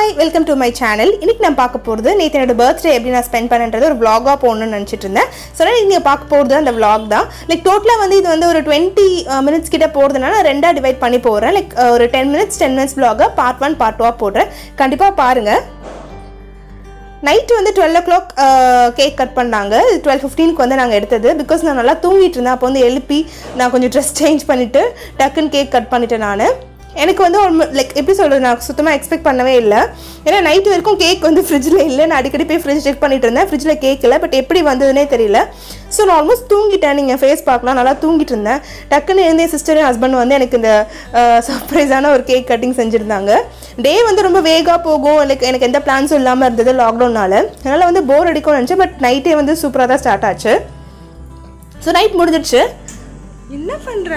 hi welcome to my channel இன்னைக்கு நான் பார்க்க போகிறது நேற்று என்னோட பர்த்டே எப்படி நான் ஸ்பெண்ட் பண்ணுறது ஒரு vlog-ஆ போகணும்னு நினச்சிட்டு இருந்தேன் ஸோ நீங்கள் பார்க்க போகிறது அந்த vlog தான் லைக் டோட்டலாக வந்து இது வந்து ஒரு டுவெண்ட்டி மினிட்ஸ் கிட்ட போகிறதுனால நான் ரெண்டாக டிவைட் பண்ணி போடுறேன் லைக் ஒரு டென் மினிட்ஸ் டென் மினிட்ஸ் vlog-ஆ பார்ட் ஒன் பார்ட் டூவாக போடுறேன் கண்டிப்பாக பாருங்கள் நைட்டு வந்து twelve o'clock cake cut பண்ணாங்க டுவெல் ஃபிஃப்டீனுக்கு வந்து நாங்கள் எடுத்தது பிகாஸ் நான் நல்லா தூங்கிட்டு இருந்தேன் அப்போ வந்து எழுப்பி நான் கொஞ்சம் ட்ரெஸ் சேஞ்ச் பண்ணிவிட்டு டக்குன்னு கேக் கட் பண்ணிட்டேன் நான் எனக்கு வந்து ஒரு லைக் எப்படி சொல்கிறது நான் சுத்தமாக எக்ஸ்பெக்ட் பண்ணவே இல்லை ஏன்னா நைட்டு வரைக்கும் கேக் வந்து ஃப்ரிட்ஜில் இல்லை நான் அடிக்கடி போய் ஃப்ரிட்ஜ் செக் பண்ணிட்டு இருந்தேன் ஃப்ரிட்ஜில் கேக் இல்லை பட் எப்படி வந்ததுனே தெரியல ஸோ நான் ஆல்மோஸ்ட் தூங்கிட்டேன் நீங்கள் ஃபேஸ் பார்க்கலாம் நல்லா தூங்கிட்டு இருந்தேன் டக்குன்னு இருந்தே சிஸ்டர் ஹஸ்பண்ட் வந்து எனக்கு இந்த சர்ப்ரைஸான ஒரு கேக் கட்டிங் செஞ்சுருந்தாங்க டே வந்து ரொம்ப வேகாக போகும் லைக் எனக்கு எந்த பிளான்ஸும் இல்லாமல் இருந்தது லாக்டவுனால அதனால் வந்து போர் அடிக்கும்னு நினச்சேன் பட் நைட்டே வந்து சூப்பராக தான் ஸ்டார்ட் ஆச்சு ஸோ நைட் முடிஞ்சிடுச்சு என்ன பண்ணுற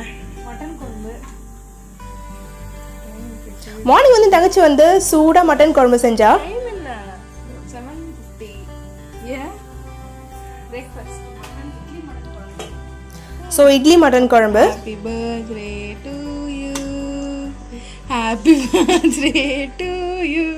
மார்னிங் வந்து தங்கச்சி வந்து சூடாக மட்டன் குழம்பு செஞ்சா டைம் என்ன செவன் ஃபிஃப்டி ஏன் பிரேக்ஃபாஸ்ட் இட்லி மட்டன் குழம்பு ஸோ இட்லி மட்டன் குழம்பு happy birthday to you happy birthday to you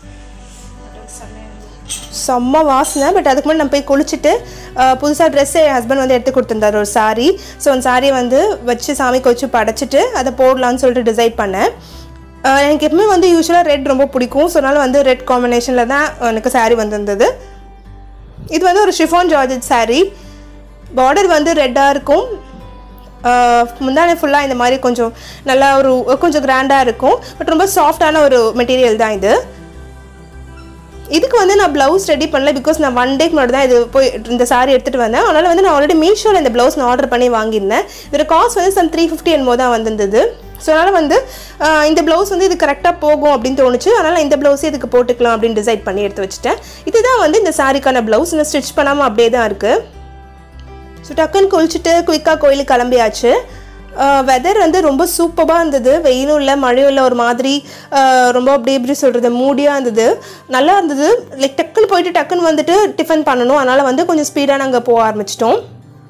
செம்ம வாசனை பட் அதுக்கு முன்னாடி நான் போய் குளிச்சுட்டு புதுசாக ட்ரெஸ்ஸு என் ஹஸ்பண்ட் வந்து எடுத்து கொடுத்துருந்தாரு ஒரு சாரி ஸோ அந்த சாரியை வந்து வச்சு சாமிக்கு வச்சு படைச்சிட்டு அதை போடலான்னு சொல்லிட்டு டிசைட் பண்ணேன் அஹ் எனக்கு எப்பவுமே வந்து யூஸ்வலாக ரெட் ரொம்ப பிடிக்கும் ஸோ அதனால வந்து ரெட் காம்பினேஷனில் தான் எனக்கு saree வந்திருந்தது இது வந்து ஒரு ஷிஃபான் ஜார்ஜட் saree பார்டர் வந்து ரெட்டாக இருக்கும் அஹ் முந்தானே ஃபுல்லாக இந்த மாதிரி கொஞ்சம் நல்லா ஒரு கொஞ்சம் கிராண்டாக இருக்கும் பட் ரொம்ப சாஃப்டான ஒரு மெட்டீரியல் தான் இது இதுக்கு வந்து நான் ப்ளவுஸ் ரெடி பண்ணல பிகாஸ் நான் ஒன் டேக்கு முன்னாடி தான் இது போய் இந்த சாரி எடுத்துகிட்டு வந்தேன் அதனால் வந்து நான் ஆல்ரெடி மீஷோவில் இந்த ப்ளவுஸ் நான் ஆர்டர் பண்ணி வாங்கியிருந்தேன் இதோட காஸ்ட் வந்து சம் த்ரீ ஃபிஃப்டி என்னமோ தான் வந்திருந்தது ஸோ அதனால் வந்து ஆஹ், இந்த ப்ளவுஸ் வந்து இது கரெக்டாக போகும் அப்படின்னு தோணுச்சு அதனால் இந்த ப்ளவுஸே இதுக்கு போட்டுக்கலாம் அப்படின்னு டிசைட் பண்ணி எடுத்து வச்சுட்டேன் இதுதான் வந்து இந்த சாரிக்கான ப்ளவுஸ் இன்னும் ஸ்டிச் பண்ணாமல் அப்படியே தான் இருக்குது ஸோ டக்குன்னு குளிச்சுட்டு குயிக்காக கோயிலுக்கு கிளம்பியாச்சு வெதர் வந்து ரொம்ப சூப்பராக இருந்தது வெயிலும் இல்லை மழையும் இல்லை ஒரு மாதிரி ஆஹ் ரொம்ப அப்படி எப்படி சொல்கிறது மூடியாக இருந்தது நல்லா இருந்தது லைக் டக்குன்னு போயிட்டு டக்குன்னு வந்துட்டு டிஃபன் பண்ணணும் அதனால் வந்து கொஞ்சம் ஸ்பீடாக நாங்கள் போக ஆரம்பிச்சிட்டோம்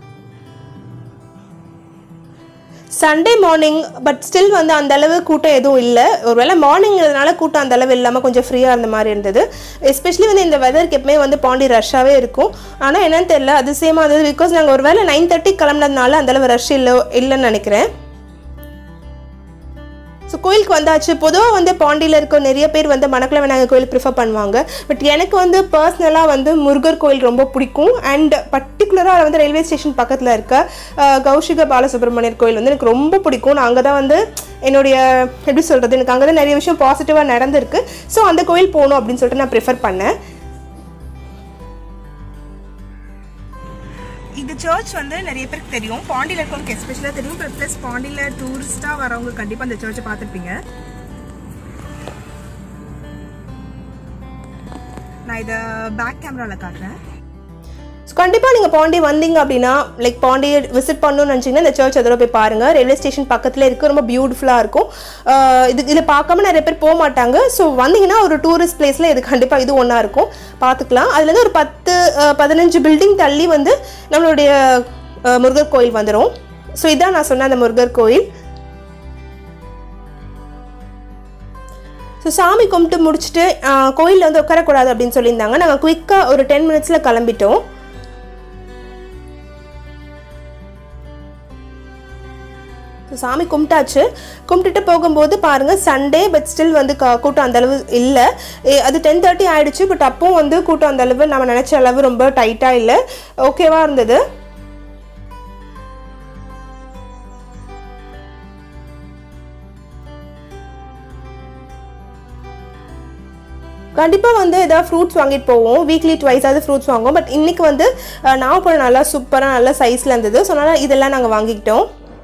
சண்டே மார்னிங் பட் ஸ்டில் வந்து அந்த அளவு கூட்டம் எதுவும் இல்லை ஒருவேளை மார்னிங்கிறதுனால கூட்டம் அந்த அளவு இல்லாமல் கொஞ்சம் ஃப்ரீயாக இருந்த மாதிரி இருந்தது எஸ்பெஷலி வந்து இந்த வெதருக்கு எப்பவுமே வந்து பாண்டி ரஷ்ஷாகவே இருக்கும் ஆனால் என்னன்னு தெரியல அதிசயமாக இருந்தது பிகாஸ் நாங்கள் ஒரு வேளை நைன் தேர்ட்டி கிளம்புனதுனால அந்த அளவு ரஷ் இல்லை இல்லைன்னு நினைக்கிறேன் ஸோ கோயிலுக்கு வந்தாச்சு பொதுவாக வந்து பாண்டியில் இருக்க நிறைய பேர் வந்து மணக்குள விநாயகர் கோயில் ப்ரிஃபர் பண்ணுவாங்க பட் எனக்கு வந்து பர்சனலாக வந்து முருகர் கோயில் ரொம்ப பிடிக்கும் அண்ட் பர்டிகுலராக வந்து ரயில்வே ஸ்டேஷன் பக்கத்தில் இருக்க அஹ், கௌஷிக பாலசுப்ரமணியர் கோயில் வந்து எனக்கு ரொம்ப பிடிக்கும் நான் அங்கே தான் வந்து என்னுடைய எப்படி சொல்கிறது எனக்கு அங்கே தான் நிறைய விஷயம் பாசிட்டிவாக நடந்திருக்கு ஸோ அந்த கோயில் போகணும் அப்படின்னு சொல்லிட்டு நான் ப்ரிஃபர் பண்ணேன் இந்த சர்ச் வந்து நிறைய பேருக்கு தெரியும் பாண்டியில் இருக்கவங்களுக்கு எஸ்பெஷலாக தெரியும் பட் ப்ளஸ் பாண்டியில் டூரிஸ்ட்டாக வரவங்க கண்டிப்பாக இந்த சர்ச்சை பார்த்துருப்பீங்க நான் இதை பேக் கேமராவில் காட்டுறேன் ஸோ கண்டிப்பாக நீங்கள் பாண்டி வந்தீங்க அப்படின்னா லைக் பாண்டியை விசிட் பண்ணணும்னு நினச்சிங்கன்னா இந்த சர்ச் அதோட போய் பாருங்கள் ரயில்வே ஸ்டேஷன் பக்கத்தில் இருக்குது ரொம்ப பியூட்டிஃபுல்லாக இருக்கும் ஆஹ் இது இதில் பார்க்காம நிறைய பேர் போக மாட்டாங்க ஸோ வந்தீங்கன்னா ஒரு டூரிஸ்ட் பிளேஸில் இது கண்டிப்பாக இது ஒன்றா இருக்கும் பார்த்துக்கலாம் அதுலேருந்து ஒரு பத்து ஆஹ் பதினஞ்சு பில்டிங் தள்ளி வந்து நம்மளுடைய ஆஹ் முருகர் கோயில் வந்துடும் ஸோ இதான் நான் சொன்ன அந்த முருகர் கோயில் ஸோ சாமி கும்பிட்டு முடிச்சுட்டு கோயிலில் வந்து உட்காரக்கூடாது அப்படின்னு சொல்லியிருந்தாங்க நாங்கள் குயிக்காக ஒரு டென் மினிட்ஸில் கிளம்பிட்டோம் ஸோ சாமி கும்பிட்டாச்சு கும்பிட்டுட்டு போகும்போது பாருங்கள் சண்டே பட் ஸ்டில் வந்து க- கூட்டம் அந்த அளவு இல்லை எ- அது டென் தேர்ட்டி ஆயிடுச்சு பட் அப்பவும் வந்து கூட்டம் அந்த அளவு நம்ம நினச்ச அளவு ரொம்ப டைட்டாக இல்லை ஓகேவா இருந்தது கண்டிப்பாக வந்து ஏதாவது ஃப்ரூட்ஸ் வாங்கிட்டு போவோம் வீக்லி ட்வைஸாவது ஃப்ரூட்ஸ் வாங்குவோம் பட் இன்றைக்கி வந்து அஹ், நாகப்பழம் நல்லா சூப்பராக நல்ல சைஸில் இருந்தது ஸோ அதனால் இதெல்லாம் நாங்கள் வாங்கிக்கிட்டோம்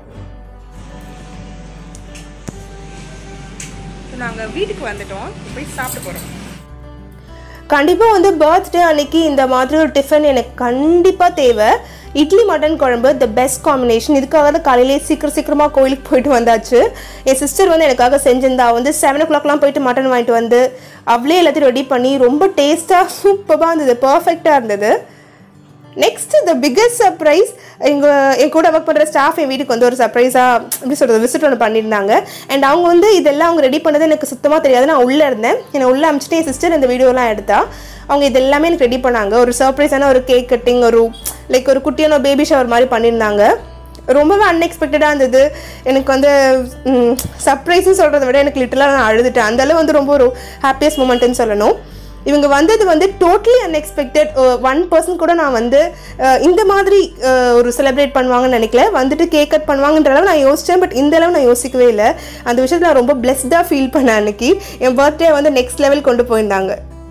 நாங்கள் வீட்டுக்கு வந்துட்டோம் போய் சாப்பிட போகிறோம் கண்டிப்பாக வந்து பர்த்டே அன்னைக்கு இந்த மாதிரி ஒரு டிஃபன் எனக்கு கண்டிப்பாக தேவை இட்லி மட்டன் குழம்பு த பெஸ்ட் காம்பினேஷன் இதுக்காக தான் காலையிலே சீக்கிரம் சீக்கிரமாக கோயிலுக்கு போயிட்டு வந்தாச்சு என் சிஸ்டர் வந்து எனக்காக செஞ்சிருந்தா வந்து செவன் ஓ கிளாக்லாம் போயிட்டு மட்டன் வாங்கிட்டு வந்து அவளே எல்லாத்தையும் ரெடி பண்ணி ரொம்ப டேஸ்ட்டாக சூப்பராக இருந்தது பர்ஃபெக்டாக இருந்தது நெக்ஸ்ட் த பிக்கஸ்ட் சர்ப்ரைஸ் எங்கள் என் கூட ஒர்க் பண்ணுற ஸ்டாஃப் என் வீட்டுக்கு வந்து ஒரு சர்ப்ரைஸாக எப்படி சொல்கிறது விசிட் ஒன்று பண்ணியிருந்தாங்க அண்ட் அவங்க வந்து இதெல்லாம் அவங்க ரெடி பண்ணது எனக்கு சுத்தமாக தெரியாது நான் உள்ளே இருந்தேன் என்னை உள்ளே அமிச்சிட்டு என் சிஸ்டர் இந்த வீடியோலாம் எடுத்தா அவங்க இது எல்லாமே எனக்கு ரெடி பண்ணாங்க ஒரு சர்ப்ரைஸான ஒரு கேக் கட்டிங் ஒரு லைக் ஒரு குட்டியான பேபி ஷவர் மாதிரி பண்ணியிருந்தாங்க ரொம்பவே அன்எக்ஸ்பெக்டடாக இருந்தது எனக்கு வந்து சர்ப்ரைஸ்னு சொல்கிறத விட எனக்கு லிட்டலாக நான் அழுதுட்டேன் அந்த அளவு வந்து ரொம்ப ஒரு ஹாப்பியஸ்ட் மூமெண்ட்னு சொல்லணும் இவங்க வந்தது வந்து டோட்டலி அன்எக்ஸ்பெக்டட் ஒன் பர்சன் கூட நான் வந்து அஹ், இந்த மாதிரி அஹ், ஒரு செலிப்ரேட் பண்ணுவாங்கன்னு நினைக்கல வந்துட்டு கேக் கட் பண்ணுவாங்கன்ற அளவு நான் யோசித்தேன் பட் இந்த அளவு நான் யோசிக்கவே இல்லை அந்த விஷயத்தில் நான் ரொம்ப பிளெஸ்டாக ஃபீல் பண்ணேன் அன்னைக்கு என் பர்த்டே வந்து நெக்ஸ்ட் லெவல் கொண்டு போயிருந்தாங்க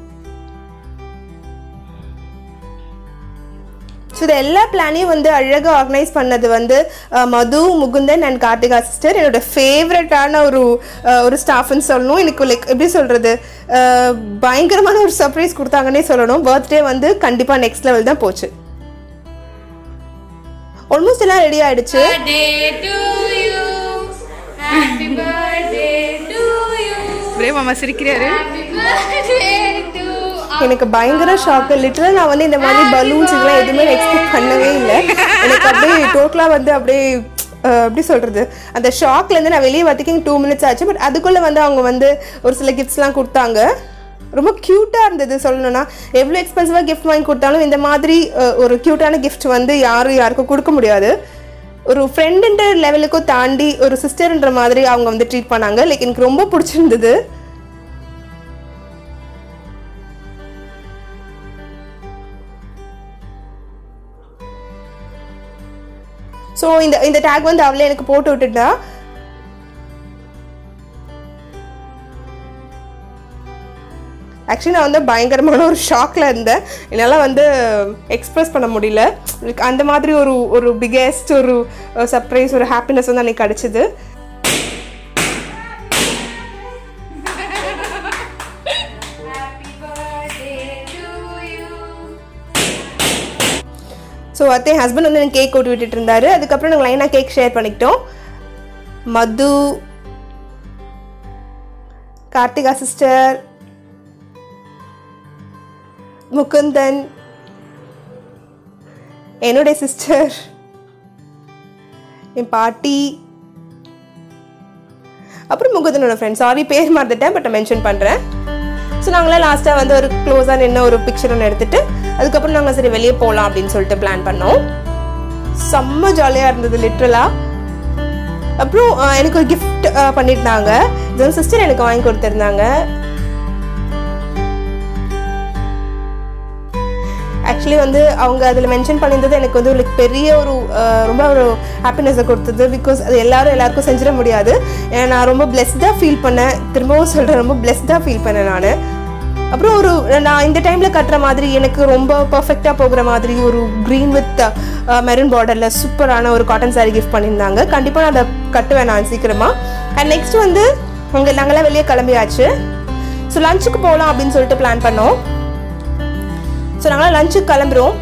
ஸோ இது எல்லா பிளானையும் வந்து அழகாக ஆர்கனைஸ் பண்ணது வந்து அஹ், மது முகுந்தன் அண்ட் கார்த்திகா சிஸ்டர் என்னோட ஃபேவரட்டான ஒரு அஹ், ஒரு ஸ்டாஃப்னு சொல்லணும் எனக்கு லைக் எப்படி சொல்கிறது பயங்கரமான ஒரு சர்ப்ரைஸ் கொடுத்தாங்கன்னே சொல்லணும் பர்த்டே வந்து கண்டிப்பாக நெக்ஸ்ட் லெவல் தான் போச்சு ஆல்மோஸ்ட் எல்லாம் ரெடி ஆயிடுச்சு birthday to you happy birthday to you ஒரே மாமா சிரிக்கிறாரு happy birthday to எனக்கு பயங்கர ஷாக்கு லிட்டரலாக நான் வந்து இந்த மாதிரி பலூன்ஸ் இதெல்லாம் எதுவுமே எக்ஸ்பெக்ட் பண்ணவே இல்லை எனக்கு அப்படியே டோட்டலாக வந்து அப்படியே அஹ், எப்படி சொல்கிறது அந்த ஷாக்லேருந்து நான் வெளியே வரதுக்கு டூ மினிட்ஸ் ஆச்சு பட் அதுக்குள்ளே வந்து அவங்க வந்து ஒரு சில கிஃப்ட்ஸ்லாம் கொடுத்தாங்க ரொம்ப க்யூட்டாக இருந்தது சொல்லணும்னா எவ்வளோ எக்ஸ்பென்சிவாக கிஃப்ட் வாங்கி கொடுத்தாலும் இந்த மாதிரி அஹ், ஒரு க்யூட்டான கிஃப்ட் வந்து யாரும் யாருக்கும் கொடுக்க முடியாது ஒரு ஃப்ரெண்டுன்ற லெவலுக்கும் தாண்டி ஒரு சிஸ்டர்ன்ற மாதிரி அவங்க வந்து ட்ரீட் பண்ணாங்க லைக் எனக்கு ரொம்ப பிடிச்சிருந்தது ஸோ இந்த இந்த டேக் வந்து அவளே எனக்கு போட்டு விட்டுட்டா ஆக்சுவலி நான் வந்து பயங்கரமான ஒரு ஷாக்கில் இருந்தேன் என்னால் வந்து எக்ஸ்பிரஸ் பண்ண முடியல Like, அந்த மாதிரி ஒரு ஒரு பிக்கெஸ்ட் ஒரு சர்ப்ரைஸ் ஒரு ஹாப்பினஸ் வந்து அன்னைக்கு கிடச்சிது happy birthday to you so அத்தை ஹஸ்பண்ட் வந்து எனக்கு கேக் ஓட்டி விட்டுட்டு இருந்தாரு அதுக்கப்புறம் நாங்கள் லைனாக கேக் ஷேர் பண்ணிக்கிட்டோம் மது கார்த்திகா சிஸ்டர் முகுந்தன் என்னுடைய சிஸ்டர் என் பாட்டி அப்புறம் முகுந்தனோட ஃப்ரெண்ட் சாரி பேர் மறந்துட்டேன் பட் மென்ஷன் பண்ணுறேன் ஸோ நாங்களாம் லாஸ்ட்டாக வந்து ஒரு க்ளோஸாக நின்று ஒரு பிக்சர் ஒன்று எடுத்துட்டு அதுக்கப்புறம் நாங்கள் சரி வெளியே போகலாம் அப்படின்னு சொல்லிட்டு பிளான் பண்ணோம் செம்ம ஜாலியாக இருந்தது லிட்ரலாக அப்புறம் அஹ், எனக்கு ஒரு கிஃப்ட் பண்ணியிருந்தாங்க இது வந்து சிஸ்டர் எனக்கு வாங்கி கொடுத்துருந்தாங்க ஆக்சுவலி வந்து அவங்க அதில் மென்ஷன் பண்ணியிருந்தது எனக்கு வந்து ஒரு பெரிய ஒரு அஹ், ரொம்ப ஒரு ஹாப்பினஸை கொடுத்தது பிகாஸ் அது எல்லாரும் எல்லாருக்கும் செஞ்சிட முடியாது ஏன்னா நான் ரொம்ப பிளெஸ்டாக ஃபீல் பண்ணேன் திரும்பவும் சொல்கிறேன் ரொம்ப பிளெஸ்டாக ஃபீல் பண்ணேன் நான் அப்புறம் ஒரு நான் இந்த டைமில் கட்டுற மாதிரி எனக்கு ரொம்ப பர்ஃபெக்டாக போகிற மாதிரி ஒரு க்ரீன் வித் மெரூன் பார்டரில் சூப்பரான ஒரு காட்டன் saree கிஃப்ட் பண்ணியிருந்தாங்க கண்டிப்பாக நான் அதை கட்டுவேன் நான் சீக்கிரமாக அண்ட் நெக்ஸ்ட் வந்து அங்கே நாங்களாம் வெளியே கிளம்பியாச்சு ஸோ லஞ்சுக்கு போகலாம் அப்படின்னு சொல்லிட்டு பிளான் பண்ணோம் ஸோ நாங்களாம் லஞ்சுக்கு கிளம்புறோம்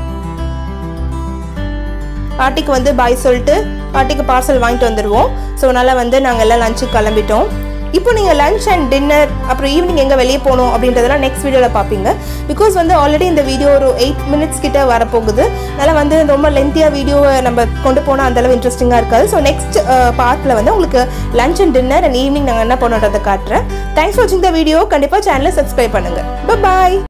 பாட்டிக்கு வந்து பாய் சொல்லிட்டு பாட்டிக்கு பார்சல் வாங்கிட்டு வந்துடுவோம் ஸோ அதனால் வந்து நாங்கள் எல்லாம் லஞ்சுக்கு கிளம்பிட்டோம் இப்போ நீங்கள் லஞ்ச் அண்ட் டின்னர் அப்புறம் ஈவினிங் எங்கே வெளியே போகணும் அப்படின்றதெல்லாம் நெக்ஸ்ட் வீடியோவில் பார்ப்பீங்க பிகாஸ் வந்து ஆல்ரெடி இந்த வீடியோ ஒரு எயிட் மினிட்ஸ் கிட்ட வரப்போகுது அதனால் வந்து ரொம்ப லென்த்தியாக வீடியோவை நம்ம கொண்டு போனால் அந்தளவு இன்ட்ரெஸ்டிங்காக இருக்காது ஸோ நெக்ஸ்ட் பார்ட்டில் வந்து உங்களுக்கு lunch and dinner and evening நாங்கள் என்ன பண்ணுறதை காட்டுறேன் தேங்க்ஸ் ஃபார் வாட்சிங் த வீடியோ கண்டிப்பாக சேனலை சப்ஸ்கிரைப் பண்ணுங்கள் பாய்